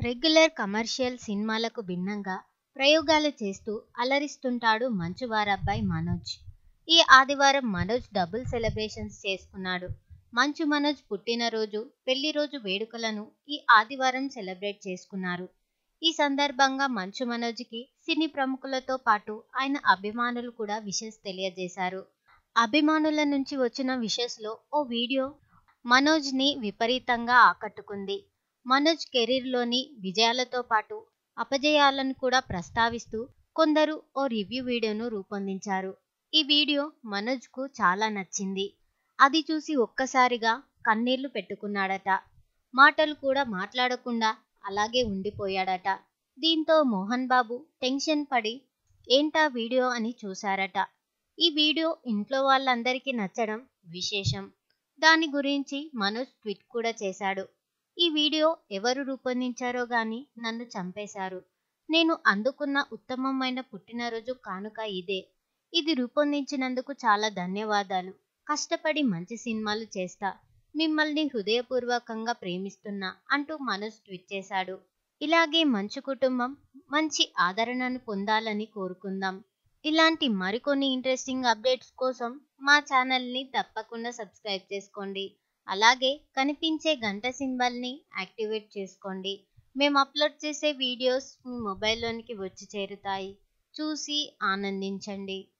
regular commercial సినిమాలకు భిన్నంగా ప్రయోగాలు చేస్తూ అలరిస్తుంటాడు మంచువారబ్బాయి మనోజ్ ఈ ఆదివారం మనోజ్ డబుల్ సెలబ్రేషన్స్ చేసుకున్నాడు మంచు మనోజ్ పుట్టినరోజు పెళ్లి రోజు వేడుకలను ఈ ఆదివారం సెలబ్రేట్ చేసుకున్నారు ఈ సందర్భంగా మంచు మనోజ్కి సినీ ప్రముఖులతో పాటు ఆయన అభిమానులు కూడా విషెస్ తెలియజేశారు అభిమానుల నుంచి వచ్చిన విషెస్లో ఓ వీడియో మనోజ్ని విపరీతంగా ఆకట్టుకుంది మనోజ్ కెరీర్లోని విజయాలతో పాటు అపజయాలను కూడా ప్రస్తావిస్తూ కొందరు ఓ రివ్యూ వీడియోను రూపొందించారు ఈ వీడియో మనోజ్కు చాలా నచ్చింది అది చూసి ఒక్కసారిగా కన్నీళ్లు పెట్టుకున్నాడట మాటలు కూడా మాట్లాడకుండా అలాగే ఉండిపోయాడట దీంతో మోహన్ బాబు టెన్షన్ పడి ఏంటా వీడియో అని చూశారట ఈ వీడియో ఇంట్లో వాళ్ళందరికీ నచ్చడం విశేషం దాని గురించి మనోజ్ ట్వీట్ కూడా చేశాడు ఈ వీడియో ఎవరు రూపొందించారో గాని నన్ను చంపేశారు నేను అందుకున్న ఉత్తమమైన పుట్టినరోజు కానుక ఇదే ఇది రూపొందించినందుకు చాలా ధన్యవాదాలు కష్టపడి మంచి సినిమాలు చేస్తా మిమ్మల్ని హృదయపూర్వకంగా ప్రేమిస్తున్నా అంటూ మనోజ్ ట్వీట్ చేశాడు ఇలాగే మంచు కుటుంబం మంచి ఆదరణను పొందాలని కోరుకుందాం ఇలాంటి మరికొన్ని ఇంట్రెస్టింగ్ అప్డేట్స్ కోసం మా ఛానల్ని తప్పకుండా సబ్స్క్రైబ్ చేసుకోండి అలాగే కనిపించే గంట సింబల్ని యాక్టివేట్ చేసుకోండి మేము అప్లోడ్ చేసే వీడియోస్ మీ మొబైల్లోనికి వచ్చి చేరుతాయి చూసి ఆనందించండి